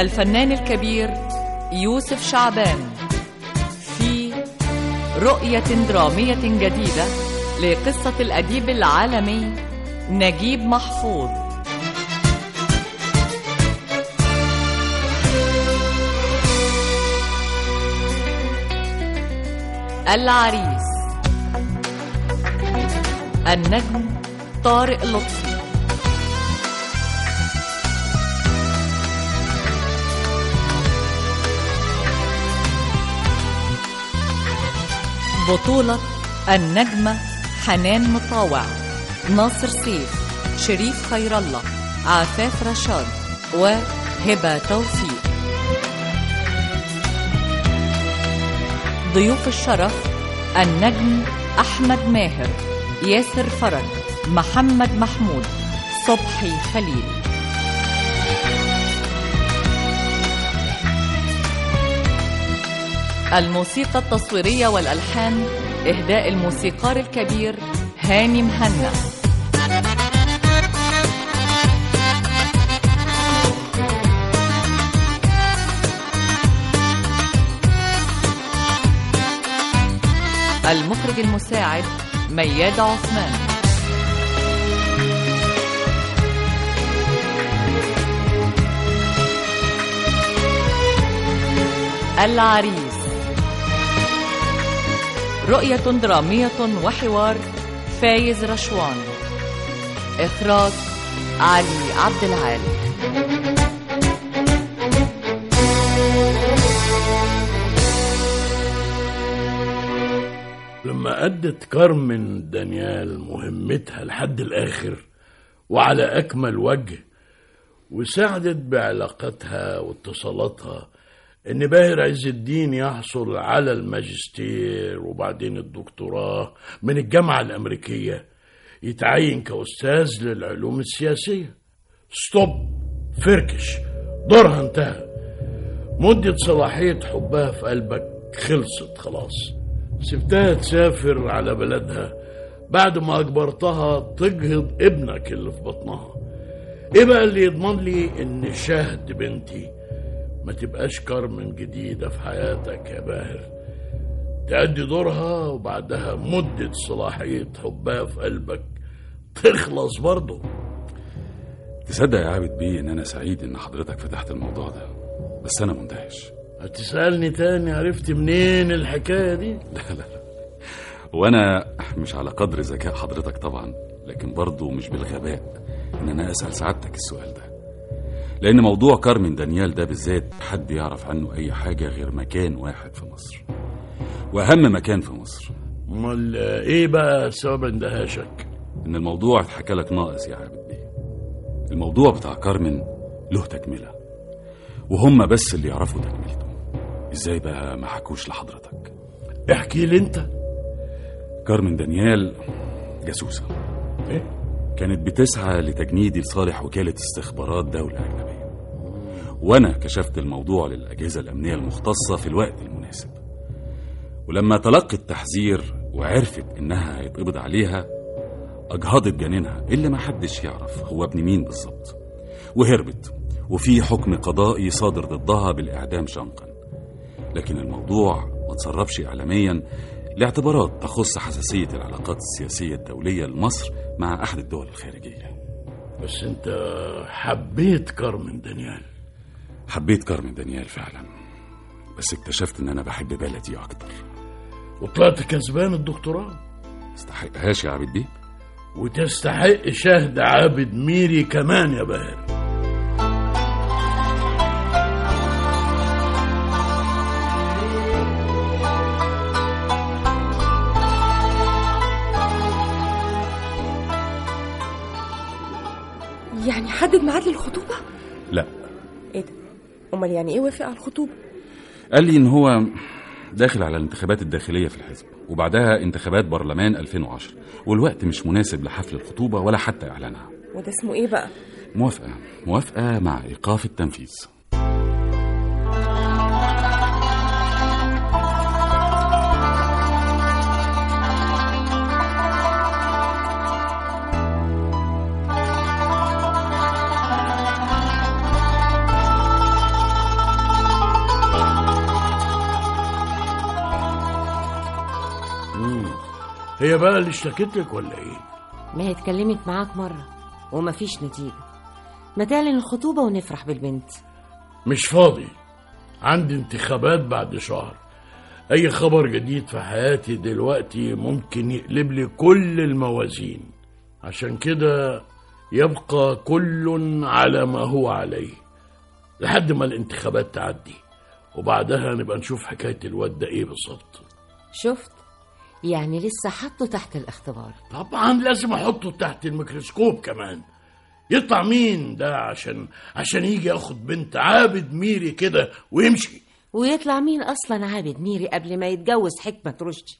الفنان الكبير يوسف شعبان في رؤية درامية جديدة لقصة الأديب العالمي نجيب محفوظ العريس النجم طارق لطفي بطولة النجمة حنان مطاوع ناصر سيف شريف خير الله عفاف رشاد وهبة توفيق ضيوف الشرف النجم أحمد ماهر ياسر فرج محمد محمود صبحي خليل الموسيقى التصويرية والألحان إهداء الموسيقار الكبير هاني مهنا المخرج المساعد مياد عثمان العريس رؤية درامية وحوار فايز رشوان إخراج علي عبد العالي لما أدت كارمن دانيال مهمتها لحد الآخر وعلى أكمل وجه وساعدت بعلاقاتها واتصالاتها إن باهر عز الدين يحصل على الماجستير وبعدين الدكتوراه من الجامعة الأمريكية يتعين كأستاذ للعلوم السياسية ستوب فركش دورها انتهى مدة صلاحية حبها في قلبك خلصت خلاص سبتها تسافر على بلدها بعد ما أجبرتها تجهض ابنك اللي في بطنها ايه بقى اللي يضمن لي ان شهد بنتي ما تبقاش كارمن جديدة في حياتك يا باهر تأدي دورها وبعدها مدة صلاحية حبها في قلبك تخلص برضه تصدق يا عابد بيه ان انا سعيد ان حضرتك فتحت الموضوع ده بس انا مندهش هتسألني تاني عرفت منين الحكاية دي لا لا لا وانا مش على قدر ذكاء حضرتك طبعا لكن برضه مش بالغباء ان انا اسال سعادتك السؤال ده لان موضوع كارمن دانيال ده بالذات حد يعرف عنه اي حاجه غير مكان واحد في مصر واهم مكان في مصر امال ايه بقى سبب اندهاشك ان الموضوع اتحكى لك ناقص يا عابد بيه الموضوع بتاع كارمن له تكمله وهم بس اللي يعرفوا تكملته ازاي بقى ما حكوش لحضرتك احكي لي انت كارمن دانيال جاسوسه ايه كانت بتسعى لتجنيدي لصالح وكالة استخبارات دولة أجنبية وأنا كشفت الموضوع للأجهزة الأمنية المختصة في الوقت المناسب ولما تلقت التحذير وعرفت إنها هيتقبض عليها أجهضت جنينها اللي ما حدش يعرف هو ابن مين بالظبط وهربت وفي حكم قضائي صادر ضدها بالإعدام شنقا لكن الموضوع ما تصرفش إعلاميا لاعتبارات تخص حساسية العلاقات السياسية الدولية لمصر مع أحد الدول الخارجية بس انت حبيت كارمن دانيال حبيت كارمن دانيال فعلا بس اكتشفت ان انا بحب بلدي اكتر وطلعت كسبان الدكتوراه استحقهاش يا عبيد بيه وتستحق شهد عابد ميري كمان يا باهر يعني حدد ميعاد للخطوبة؟ لا ايه ده؟ امال يعني ايه وافق على الخطوبة؟ قال لي ان هو داخل على الانتخابات الداخلية في الحزب وبعدها انتخابات برلمان 2010 والوقت مش مناسب لحفل الخطوبة ولا حتى اعلانها وده اسمه ايه بقى؟ موافقة موافقة مع ايقاف التنفيذ هي بقى اللي اشتكت لك ولا ايه ما هي اتكلمت معاك مرة ومفيش نتيجة ما تعلن الخطوبة ونفرح بالبنت مش فاضي عندي انتخابات بعد شهر اي خبر جديد في حياتي دلوقتي ممكن يقلب لي كل الموازين عشان كده يبقى كل على ما هو عليه لحد ما الانتخابات تعدي وبعدها نبقى نشوف حكاية الواد ده ايه بالظبط شفت يعني لسه حطه تحت الاختبار طبعا لازم احطه تحت الميكروسكوب كمان يطلع مين ده عشان عشان يجي ياخد بنت عابد ميري كده ويمشي ويطلع مين أصلا عابد ميري قبل ما يتجوز حكمة رشدي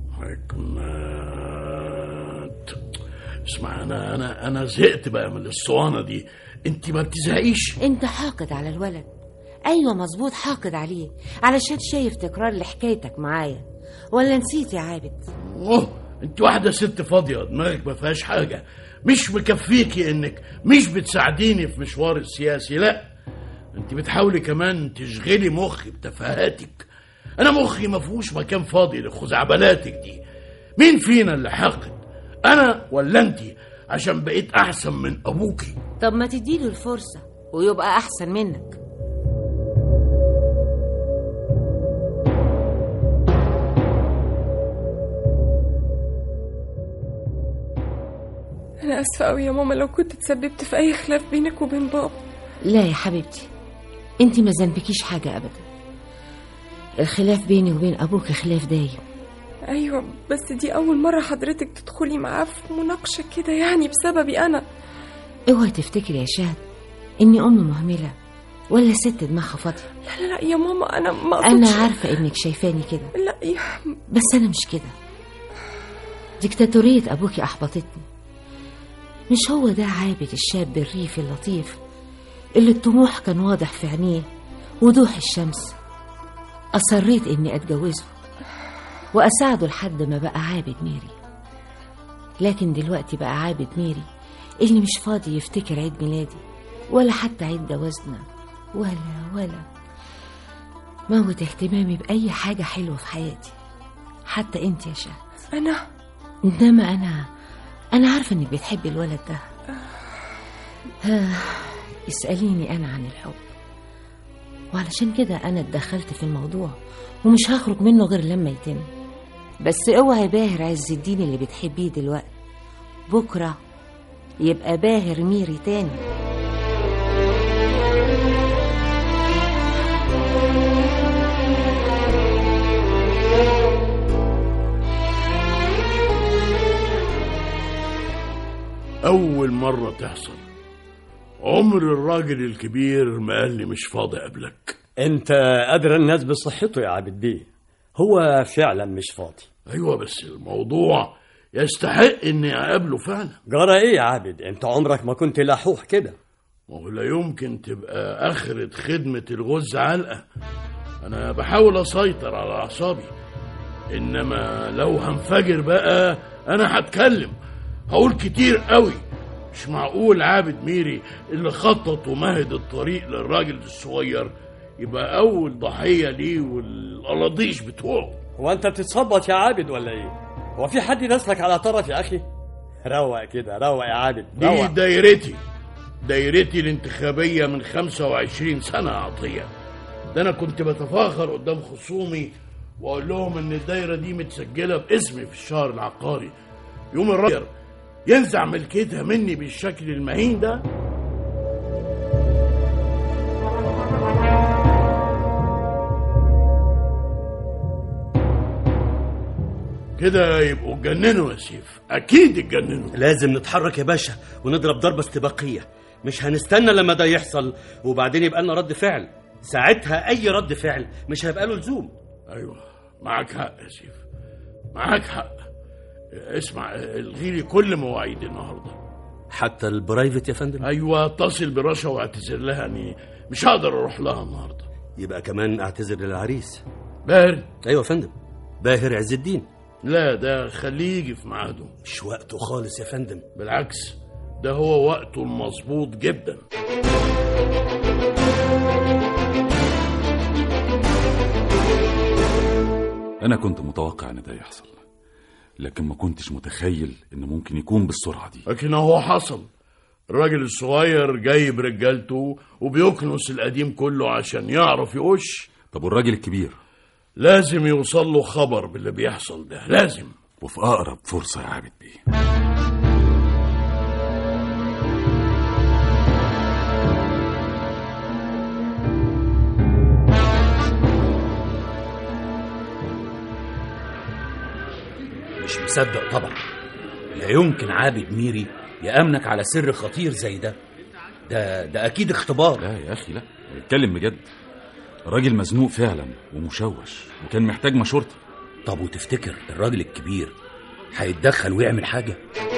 حكمات اسمع انا انا انا زهقت بقى من الاسطوانه دي انت ما بتزهقيش انت حاقد على الولد ايوه مظبوط حاقد عليه علشان شايف تكرار لحكايتك معايا ولا نسيت يا عابد اوه انت واحده ست فاضيه دماغك ما فيهاش حاجه مش مكفيكي انك مش بتساعديني في مشوار السياسي لا انت بتحاولي كمان تشغلي مخي بتفاهاتك انا مخي ما فيهوش مكان فاضي لخزعبلاتك دي مين فينا اللي حاقد انا ولا انت عشان بقيت احسن من ابوكي طب ما تديله الفرصة ويبقى أحسن منك انا اسفه قوي يا ماما لو كنت تسببت في اي خلاف بينك وبين بابا لا يا حبيبتي انت ما ذنبكيش حاجة أبدا الخلاف بيني وبين أبوك خلاف دايم ايوه بس دي اول مره حضرتك تدخلي معاه في مناقشه كده يعني بسببي انا اوعي تفتكري يا شهد إني أم مهملة ولا ست دماغها فاضية لا لا لا يا ماما انا ما أنا اقصدش عارفة إنك شايفاني كده لا يا بس أنا مش كده ديكتاتورية أبوكي أحبطتني مش هو ده عابد الشاب الريفي اللطيف اللي الطموح كان واضح في عينيه وضوح الشمس أصريت إني أتجوزه وأساعده لحد ما بقى عابد ميري لكن دلوقتي بقى عابد ميري اللي مش فاضي يفتكر عيد ميلادي ولا حتى عيد جوازنا ولا ولا موت اهتمامي بأي حاجة حلوة في حياتي حتى انت يا شهد انا انما انا انا عارفه انك بتحبي الولد ده ها، اساليني انا عن الحب وعلشان كده انا اتدخلت في الموضوع ومش هخرج منه غير لما يتم بس اوعي باهر عز الدين اللي بتحبيه دلوقتي بكره يبقى باهر ميري تاني اول مره تحصل عمر الراجل الكبير ما قال لي مش فاضي قبلك انت ادرى الناس بصحته يا عبد بيه هو فعلا مش فاضي ايوه بس الموضوع يستحق اني اقابله فعلا جرى ايه يا عابد انت عمرك ما كنت لحوح كده ما هو لا يمكن تبقى اخرة خدمة الغز علقة انا بحاول اسيطر على اعصابي انما لو هنفجر بقى انا هتكلم هقول كتير قوي مش معقول عابد ميري اللي خطط ومهد الطريق للراجل الصغير يبقى اول ضحية ليه والقلاطيش بتوعه هو انت بتتصبط يا عابد ولا ايه هو في حد يدسلك على طرف يا اخي روق كده روق يا عابد دي روق دايرتي دايرتي الانتخابية من 25 سنة عطية ده أنا كنت بتفاخر قدام خصومي وأقول لهم إن الدايرة دي متسجلة باسمي في الشهر العقاري يوم الراجل ينزع ملكيتها مني بالشكل المهين ده كده يبقوا اتجننوا يا سيف أكيد اتجننوا لازم نتحرك يا باشا ونضرب ضربة استباقية مش هنستنى لما ده يحصل وبعدين يبقى لنا رد فعل ساعتها أي رد فعل مش هيبقى له لزوم ايوه معاك حق يا سيف معاك حق اسمع الغي لي كل مواعيدي النهارده حتى البرايفت يا فندم ايوه اتصل برشا واعتذر لها اني مش هقدر اروح لها النهارده يبقى كمان اعتذر للعريس باهر أيوة يا فندم باهر عز الدين لا ده خليه يجي في ميعاده مش وقته خالص يا فندم بالعكس ده هو وقته المظبوط جدا أنا كنت متوقع إن ده يحصل لكن ما كنتش متخيل إن ممكن يكون بالسرعة دي لكن هو حصل الراجل الصغير جايب رجالته وبيكنس القديم كله عشان يعرف يقش طب والراجل الكبير لازم يوصل له خبر باللي بيحصل ده لازم وفي أقرب فرصة يا عابد بيه مش مصدق طبعا لا يمكن عابد ميري يأمنك على سر خطير زي ده ده ده أكيد اختبار لا يا أخي لا اتكلم بجد الراجل مزنوق فعلا ومشوش وكان محتاج مشورتي طب وتفتكر الراجل الكبير هيتدخل ويعمل حاجة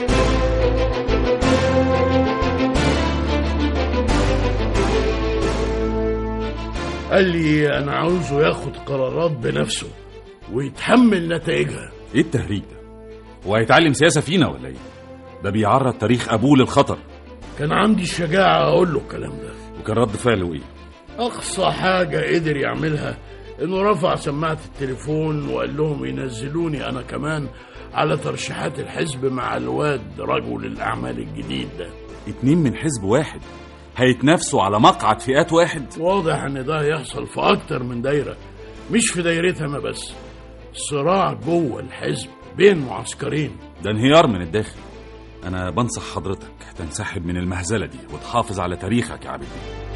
قال لي انا عاوزه ياخد قرارات بنفسه ويتحمل نتائجها ايه التهريج ده هو هيتعلم سياسة فينا ولا ايه ده بيعرض تاريخ أبوه للخطر كان عندي الشجاعة اقول له الكلام ده وكان رد فعله ايه اقصى حاجة قدر يعملها انه رفع سماعة التليفون وقال لهم ينزلوني انا كمان على ترشيحات الحزب مع الواد رجل الاعمال الجديد ده اتنين من حزب واحد هيتنافسوا على مقعد فئات واحد واضح ان ده هيحصل في اكتر من دايرة مش في دايرتها انا بس صراع جوه الحزب بين معسكرين ده انهيار من الداخل انا بنصح حضرتك تنسحب من المهزلة دي وتحافظ على تاريخك يا عبد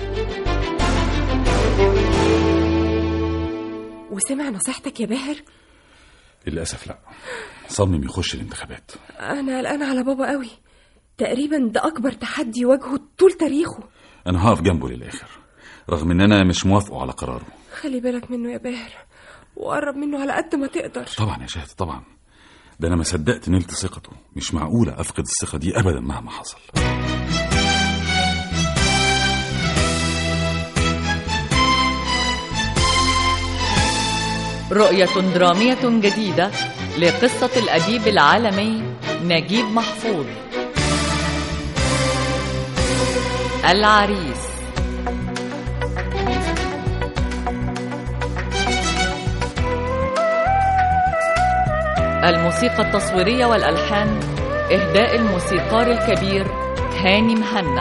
وسمع نصيحتك يا باهر للأسف لا صمم يخش الانتخابات انا قلقانه على بابا قوي تقريبا ده اكبر تحدي واجهه طول تاريخه انا هقف جنبه للآخر رغم ان انا مش موافقه على قراره خلي بالك منه يا باهر وقرب منه على قد ما تقدر طبعا يا شاهد طبعا ده انا ما صدقت نلت ثقته مش معقولة افقد الثقة دي ابدا مهما حصل رؤية درامية جديدة لقصة الأديب العالمي نجيب محفوظ العريس الموسيقى التصويرية والألحان إهداء الموسيقار الكبير هاني مهنا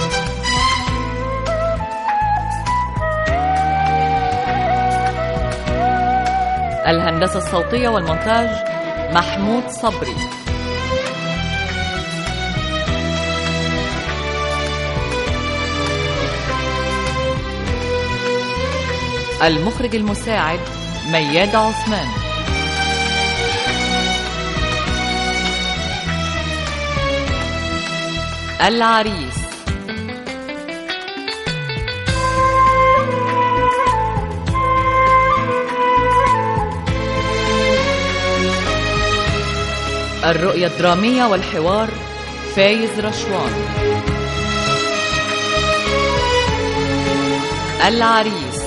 الهندسة الصوتية والمونتاج محمود صبري المخرج المساعد مياد عثمان العريس الرؤية الدرامية والحوار فايز رشوان العريس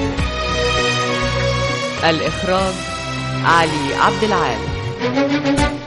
الإخراج علي عبد العال